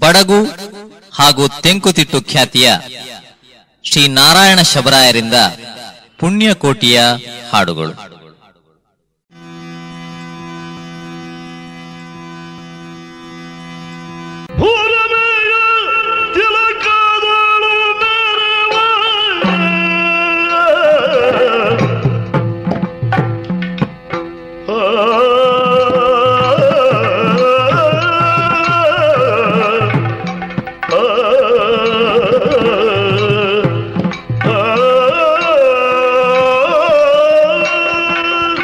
ಬಡಗು ಹಾಗೂ ತೆಂಕುತಿಟ್ಟು ಖ್ಯಾತಿಯ ಶ್ರೀ ನಾರಾಯಣ ಶಬರಾಯರಿಂದ ಪುಣ್ಯಕೋಟಿಯ ಹಾಡುಗಳು ಭೂರಮೆಯ ತಿಲಕದಳು ಮೆರೆವ. ಆ, ಆ, ಆ,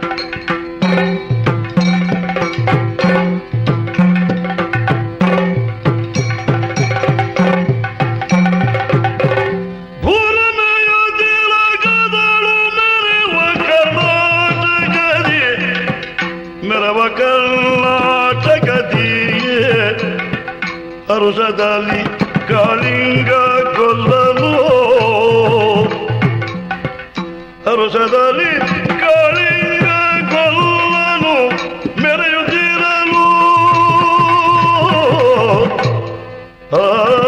ಭೂರಮೆಯ ತಿಲಕದಳು ಮೆರೆವ ಕರ್ನಾಟಕದಿ ಮೆರವ ಕರ್ನಾಟಕದಿ ಅರುಷದಲ್ಲಿ ಕಾಳಿಂಗ ಕೊಲ್ಲನು ಅರುಷದಲ್ಲಿ ಕಾಳಿಂಗ ಕೊಲ್ಲನು ಮೆರೆಯುತ್ತಿರಲು ಆ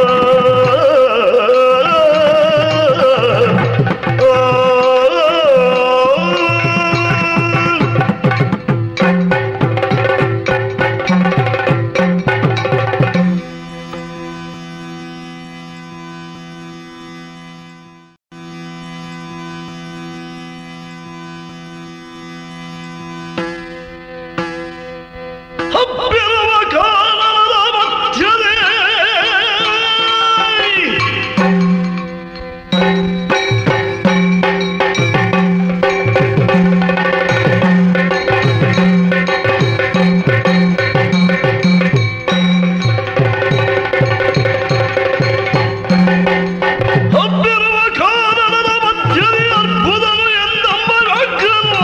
ಹಬ್ಬಿರುವ ಕಾಲದ ಮಧ್ಯದೇ ಹಬ್ಬಿರುವ ಕಾಲದ ಮಧ್ಯದೇ ಅರ್ಬುದನು ಎಂದಮ್ಮ ರಾಜ್ಯನು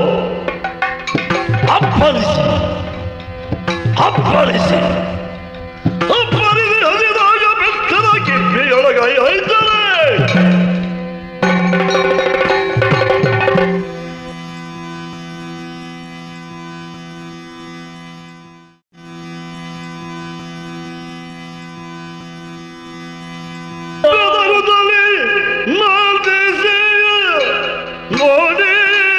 ಅಪ್ಪಳಿಸಿ ಅಪ್ಪಳಿಸಿ ಅಪ್ಪಳಿಸಿ ಹರಿದಾಗ ಬೆತ್ತದ ಕಿಪ್ಪಿಯೊಳಗೈ ಐತನೆ ಬೆದರುತ್ತಲೇ ಮಾಲ್ದೇಶೆಯ ನೋಡಿ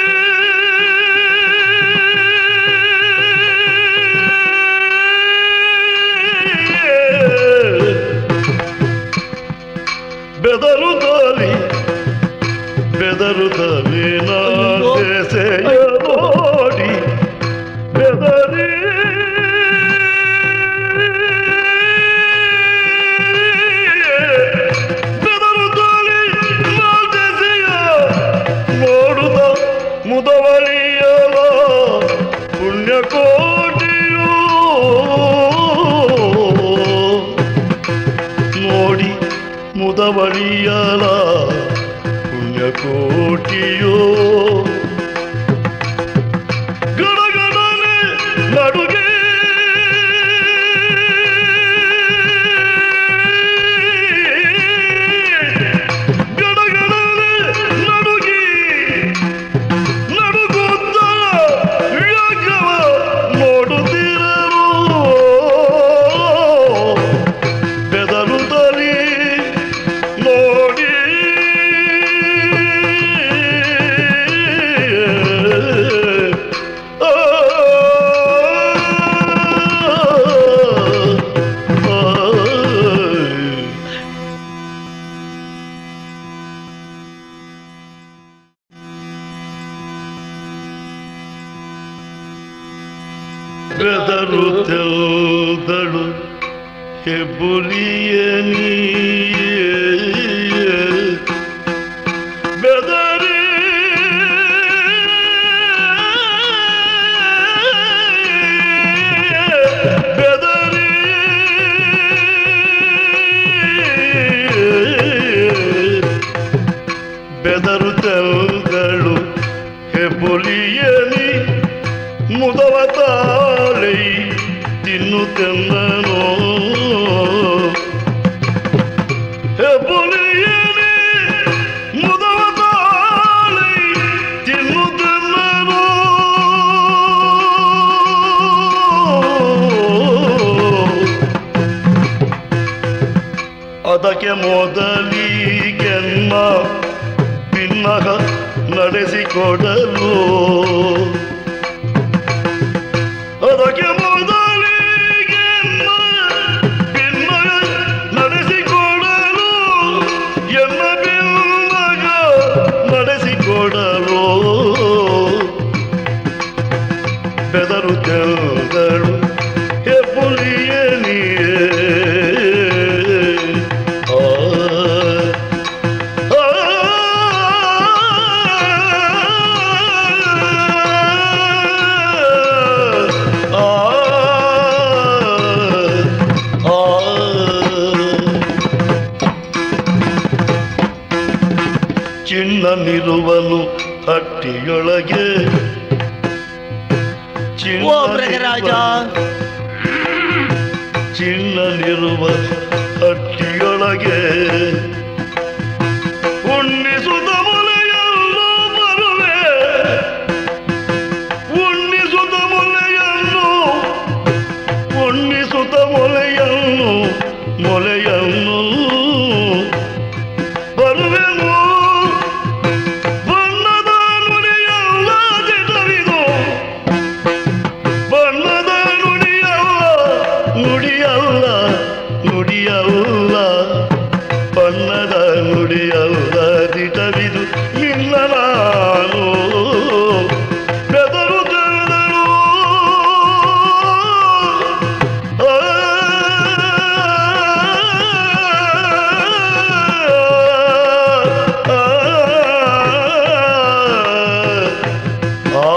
ಬೆದರುತ್ತಲೇ ಬೆದರುತ್ತಲೇ ನಾಲ್ದೇಶೆಯ ನೋಡಿ ಬೆದರಿ ಬೆದರುತ್ತಲೇ ನಾಲ್ದೇಶೆಯ ನೋಡುತ್ತ ಮುದವಳಿಯಲ ಪುಣ್ಯಕೋಟಿಯು ನೋಡಿ ಮುದವಳಿಯಲ ಪುಣ್ಯಕೋಟಿಯೋ ಗಡಗಡನೆ ನಡುಗೆ ಗಡಗಡನೆ ನಡುಗಿ ನಡುಗುತ್ತ ವ್ಯಾಘ್ರವ ನೋಡುತ್ತಿರಲು ಬೆದರುತ್ತಲೇ ನೋಡಿ ಬೆದರುತ್ತಲ್ದಳು ಹೆಬ್ಬುಲಿಯ ಬೆದರಿ ಬೆದರಿ ಬೆದರುತ್ತಲ್ದಳು ಹೆಬ್ಬುಲಿಯಲಿ ಮುದವ ತಾಳೈ ತಿನ್ನುತ್ತೆಂದನೋ ಹೆಬ್ಬುಲಿಯಲಿ ಮುದವ ತಾಳೈ ತಿನ್ನುತ್ತೆಂದನೋ ಅದಕ್ಕೆ ಮೊದಲಿಗೆನ್ನ ಭಿನ್ನಹ ನಡೆಸಿಕೊಡಲು ಅದಕ್ಕೆ ಮೊದಲಿಗೆನ್ನ ಭಿನ್ನಹ ನಡೆಸಿಕೊಡಲು ಎನ್ನ ಭಿನ್ನಗ ನಡೆಸಿಕೊಡಲು ಬೆದರುತ್ತಳು ಹೆಬ್ಬುಲಿಯ ನೀಯೇ ಆ ಆ ಆ ಆ ಚಿನ್ನನಿರುವನು ಹಟ್ಟಿಯೊಳಗೆ ಓ ಮೃಗರಾಜ ಚಿನ್ನನಿರುವ ಹಟ್ಟಿಯೊಳಗೆ ಉಣ್ಣಿಸುತ್ತ ಮೊಲೆಯಲ್ಲೂ ಬರುವೆ ಉಣ್ಣಿಸುತ್ತ ಮೊಲೆಯನ್ನು ಉಣ್ಣಿಸುತ್ತ ಮೊಲೆಯನ್ನು ಮೊಲೆಯನ್ನು ಬರುವೆನು ಬಣ್ಣದ ನುಡಿಯಲ್ಲ ದಿಟವಿದು ಬಣ್ಣದ ನುಡಿಯಲ್ಲ ನುಡಿಯಲ್ಲ ನುಡಿಯಲ್ಲ ಬಣ್ಣದ ನುಡಿಯಲ್ಲ ದಿಟವಿದು ನಿನ್ನ ನಾನು ಬೆದರುತ್ತಳು ಆ ಆ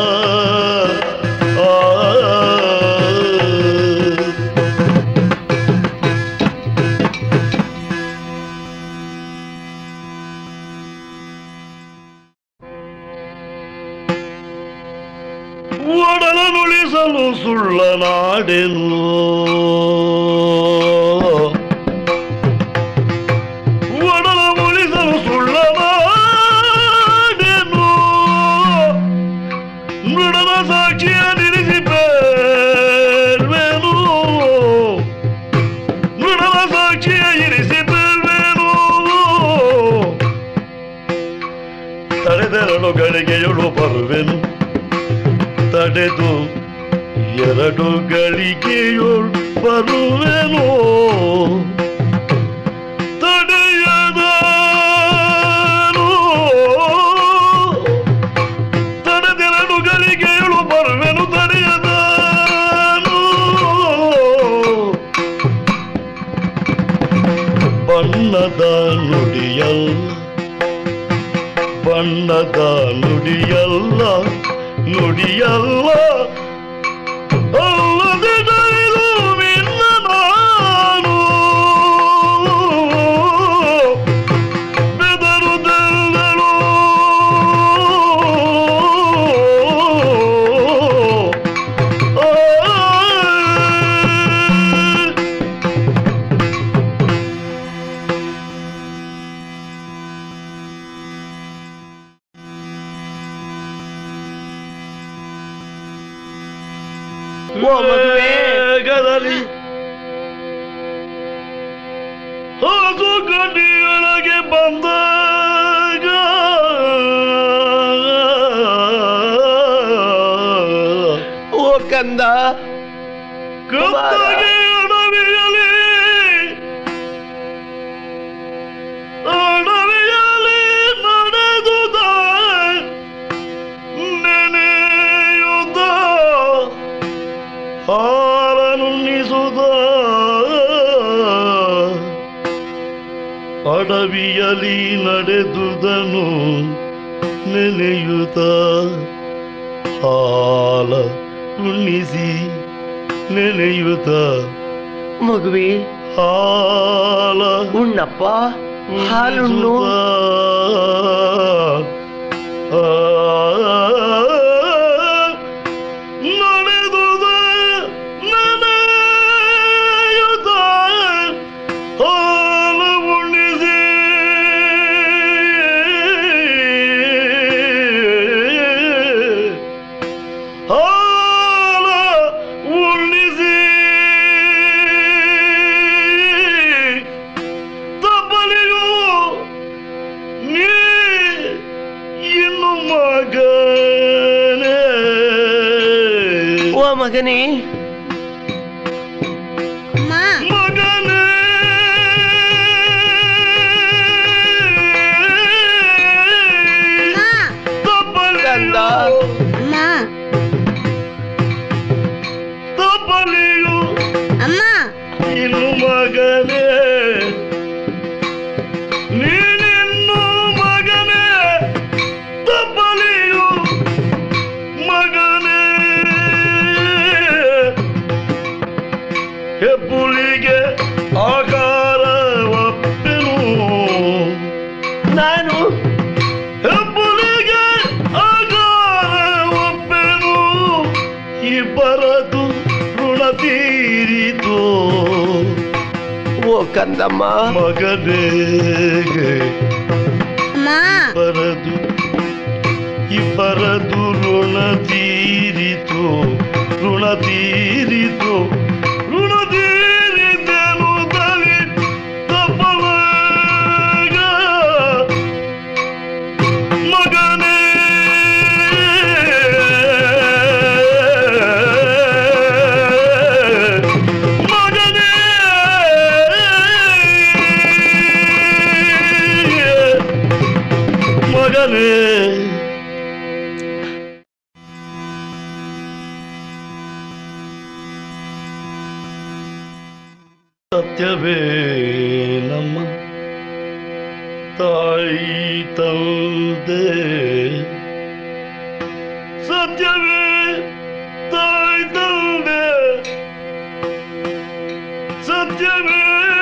ಆ ಒಡಲನುಳಿಸಲು ಸುಳ್ಳ ನಾಡೆನು ಒಡಲ ಉಳಿಸಲು ಸುಳ್ಳ ನಾಡೆನು ಮೃಡನ ಸಾಕ್ಷಿಯ ನಿಲ್ಲಿಸಿ ಬೇರ್ವೇನು ಮೃಡನ ಸಾಕ್ಷಿಯ ಇರಿಸಿ ಬೇರ್ವೇನು ತಡೆದೆರಡು ಗಳಿಗೆಯೊಳು ಬರುವೆನು ತಡೆದು ಎರಡು ಗಳಿಗೆಯೊಳು ಬರುವೆನು ತಡೆಯದನು ತಡೆದೆರಡು ಗಳಿಗೆಯೊಳು ಬರುವೆನು ತಡೆಯದನು ಬಣ್ಣದ ನುಡಿಯಲ್ಲ ಬಣ್ಣದ ನುಡಿಯಲ್ಲ ನುಡಿಯಲ್ಲ ಅಲ್ಲದೆ ನಲಿದು ನಿನ್ನ ನಾನು ಬೆದರುದೆಲ್ಲಳು ಆ ಓ ಮಗುವೇ. ವೇಗದಲ್ಲಿ ಹಾಸು ಗಡಿಯೊಳಗೆ ಬಂದಾಗ ಓ ಕಂದ ಕತ್ತಗೆ ಅಡವಿಯಲಿ ಅಡವಿಯಲಿ ನಡೆದುದ ನೆನೆಯುತ್ತ ಹಾಲನುಣ್ಣಿಸುತ್ತ ಅಡವಿಯಲಿ ನಡೆದುದನು ನೆನೆಯುತ್ತ ಹಾಲ ಉಣ್ಣಿಸಿ ನೆನೆಯುತ್ತ ಮಗುವೆ ಹಾಲ ಉಣ್ಣಪ್ಪ ಹಾಲುಣ್ಣು ನಡೆದುದ ನನಯುತ ಹಾಲ ಉಣಿಸಿ ಹಾಲ ಉಣಿಸಿ ಮಗನೇ ಅಮ್ಮ ಮಗನೇ ಕಂದ ಅಮ್ಮ ತಪ್ಪಲಿಯು ಅಮ್ಮ ಇನ್ನು ಮಗನೇ ನೀನಿನ್ನು ಮಗನೇ ತಪ್ಪಲಿಯು ಮಗನೇ ಹೆಬ್ಬುಳಿಗೆ ಆಕಾರ ಒಪ್ಪೆನು ನಾನು ಹೆಬ್ಬುಳಿಗೆ ಆಕಾರ ಒಪ್ಪೆನು ಇಬ್ಬರದು ಋಣ ತೀರಿತು ಓ ಕಂದಮ್ಮ ಮಗನೇ ಅಮ್ಮ ಇಬ್ಬರದು ಇಬ್ಬರದು ಋಣ ತೀರಿತು ಋಣ ತೀರಿತು ಋಣ ತೀರಿತೆನು ತಲಿ ತಪ್ಪಲಾಗ ಮಗನೇ ಮಗನೇ ಮಗನೇ ಸತ್ಯವೇ ನಮ್ಮ ತಾಯಿ ತಂದೆ ಸತ್ಯವೇ ತಾಯಿ ತಂದೆ ಸತ್ಯವೇ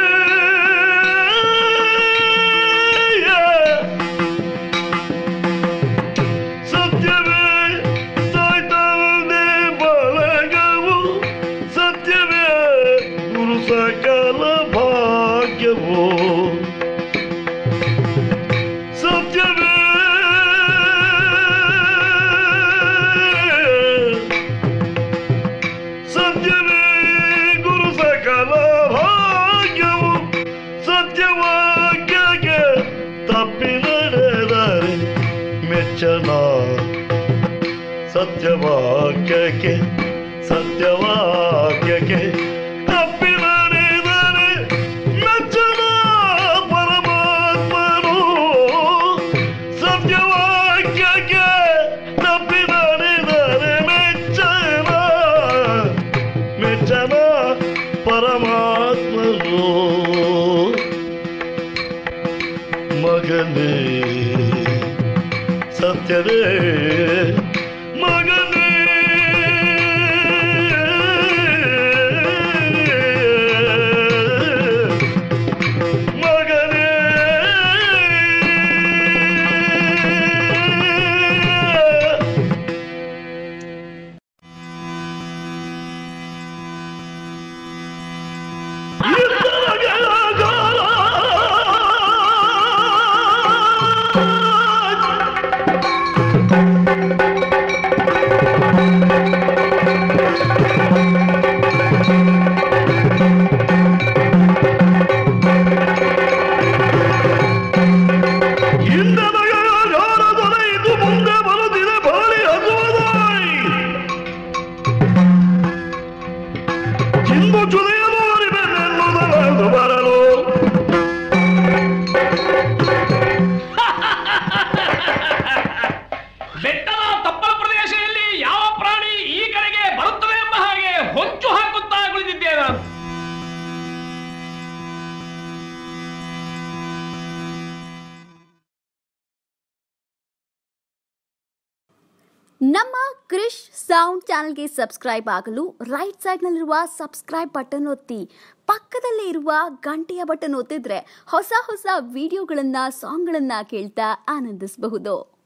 ಸತ್ಯವೇ ತಾಯಿ ತಂದೆ ಬಳಗವು ಸತ್ಯವೇ ಗುರು ಸಕಲ ಭಾಗ್ಯವು ಸತ್ಯವೇ ಸತ್ಯವೇ ಗುರು ಸಕಲ ಭಾಗ್ಯವು ಸತ್ಯವಾಕ್ಯಕ್ಕೆ ತಪ್ಪಿ ನಡೆದರೆ ಮೆಚ್ಚನ ಸತ್ಯವಾಕ್ಯಕ್ಕೆ ಸತ್ಯವಾಕ್ಯಕ್ಕೆ ತಪ್ಪಿ ನಡೆದರೆ ಮೆಚ್ಚನ ಪರಮಾತ್ಮನು ಸತ್ಯವಾಕ್ಯಕ್ಕೆ ತಪ್ಪಿ ನಡೆದರೆ ಮೆಚ್ಚನ ಮೆಚ್ಚನ ಪರಮಾತ್ಮನು ಮಗನೇ ಸತ್ಯವೇ ಮಗನೇ ಮಗನೇ ಇದು ಮುಂದೆ ಬರುತ್ತಿದೆ ಬಾಳಿ ಹಸುವದಾಯಿ ಇಂದು ಚುಲಿಯಲು ಅರಿಬೆನ್ನೆನ್ನುವುದರದು ಬರಲು ಬೆಟ್ಟದ ತಪ್ಪಲ ಪ್ರದೇಶದಲ್ಲಿ ಯಾವ ಪ್ರಾಣಿ ಈ ಕಡೆಗೆ ಬರುತ್ತದೆ ಎಂಬ ಹಾಗೆ ಹೊಂಚು ಹಾಕುತ್ತಾ ಕುಳಿತಿದ್ದೆ ನಾನು ನಮ್ಮ ಕ್ರಿಶ್ ಸೌಂಡ್ ಚಾನಲ್ಗೆ ಸಬ್ಸ್ಕ್ರೈಬ್ ಆಗಲು ರೈಟ್ ಸೈಡ್ನಲ್ಲಿರುವ ಸಬ್ಸ್ಕ್ರೈಬ್ ಬಟನ್ ಒತ್ತಿ ಪಕ್ಕದಲ್ಲೇ ಇರುವ ಗಂಟೆಯ ಬಟನ್ ಒತ್ತಿದ್ರೆ ಹೊಸ ಹೊಸ ವಿಡಿಯೋಗಳನ್ನ ಸಾಂಗ್ಗಳನ್ನ ಕೇಳ್ತಾ ಆನಂದಿಸಬಹುದು